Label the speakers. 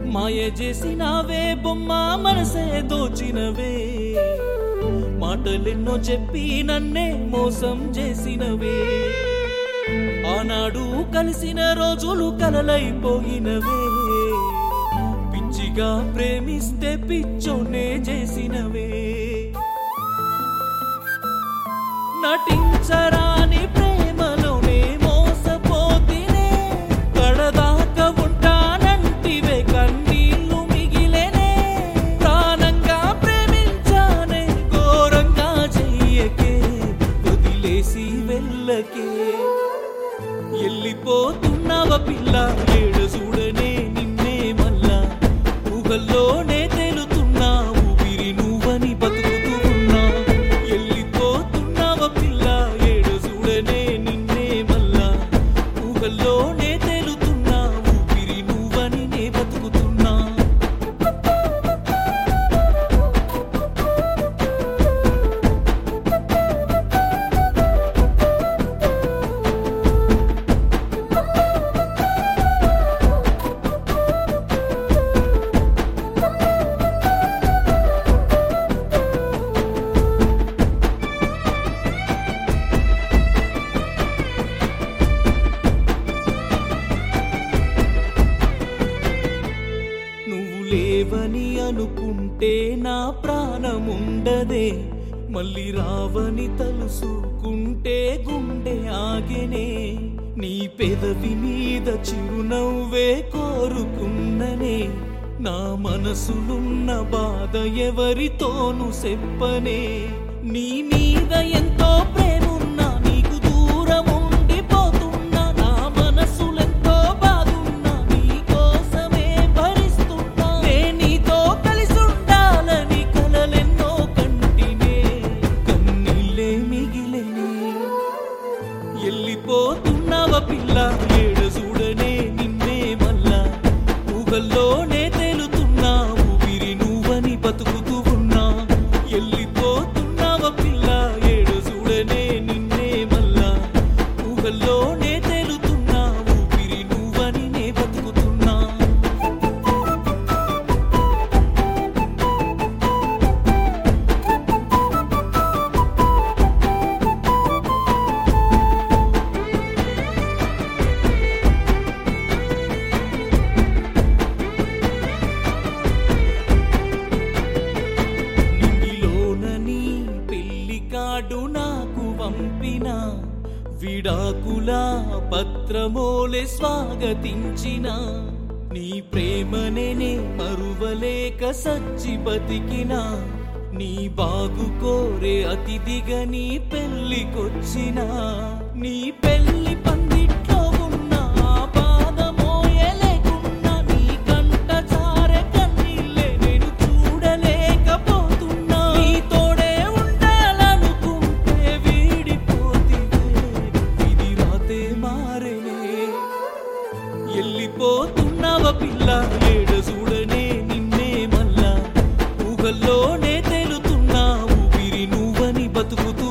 Speaker 1: మాయ చేసినావే బొమ్మ మనసే దోచినవే మాటలెన్నో చెప్పి నన్నే మోసం చేసినవే ఆనాడు కలిసిన రోజులు కలలైపోయినవే పిచ్చిగా ప్రేమిస్తే పిచ్చోనే చేసినవే నటించరాని ప్రేమలోనే మోసపోతినే కడదాకా ఉంటానంటివే కన్నీళ్లు మిగిలేనే ప్రాణంగా ప్రేమించానే ఘోరంగా చెయ్యకే వదిలేసి వెళ్ళకే ఎల్లిపోతున్నావ పిల్ల ఏడు చూడనే నిన్నే మళ్ళా ఊగల్లోనే తేలుతున్నా ఊపిరి నువ్వని బతుకుతూ ఉన్నా ఎల్లిపోతున్నావ పిల్ల ఏడు చూడనే నిన్నే మళ్ళా ఊగల్లోనే తేలుతున్నా ఊపిరి నువ్వని నే బతుకుతున్నా నువ్వు లేవని అనుకుంటే నా ప్రాణముండదే మళ్ళీ రావని తలుసుకుంటే గుండె ఆగెనే నీ పెదవి మీద చిరునవ్వే కోరుకున్ననే నా మనసులున్న బాధ ఎవరితోను చెప్పనే నీ మీద ఎంతో ప్రేమున్నా నీకు దూరం ఉండిపోతున్నా నా మనసులెంతో బాధున్నా నీ కోసమే భరిస్తున్నా నే నీతో కలిసి ఉండాలని కలలెన్నో కంటినే కన్నీళ్ళే మిగిలేనే ఎల్లిపోతున్నావ పిల్ల ఏడ చూడనే నిన్నే మళ్ళా ఊగల్లోనే తేలుతున్నా ఊపిరి నువ్వని బతుకుతూ ఉన్నా ఎల్లిపోతున్నావ పిల్ల ఏడ చూడనే నిన్నే మళ్ళా ఊగల్లోనే తేలుతున్నా ఊపిరి నువ్వని నే బతుకుతున్నా నింగిలోనని పెళ్లి కార్డు నాకు పంపిన విడాకుల పత్రమోలే స్వాగతించిన నీ ప్రేమనే మరువలేక సచ్చి బతికిన నీ బాగు కోరే అతిథిగా నీ పెళ్లికొచ్చిన నీ పెళ్లి పందిట్లో ఉన్న ఆ బాధ మోయలేకున్నా నీ కంట చారే కన్నీళ్ళే నేను చూడలేకపోతున్నా నీ తోడే ఉండాలనుకుంటే వీడిపోతివే ఇది రాతే మారేనే ఎల్లిపోతున్నావ పిల్ల ఏడ చూడనే నిన్నే మళ్ళా ఊగల్లోనే తేలుతున్నా ఊపిరి నువ్వని బతుకుతూ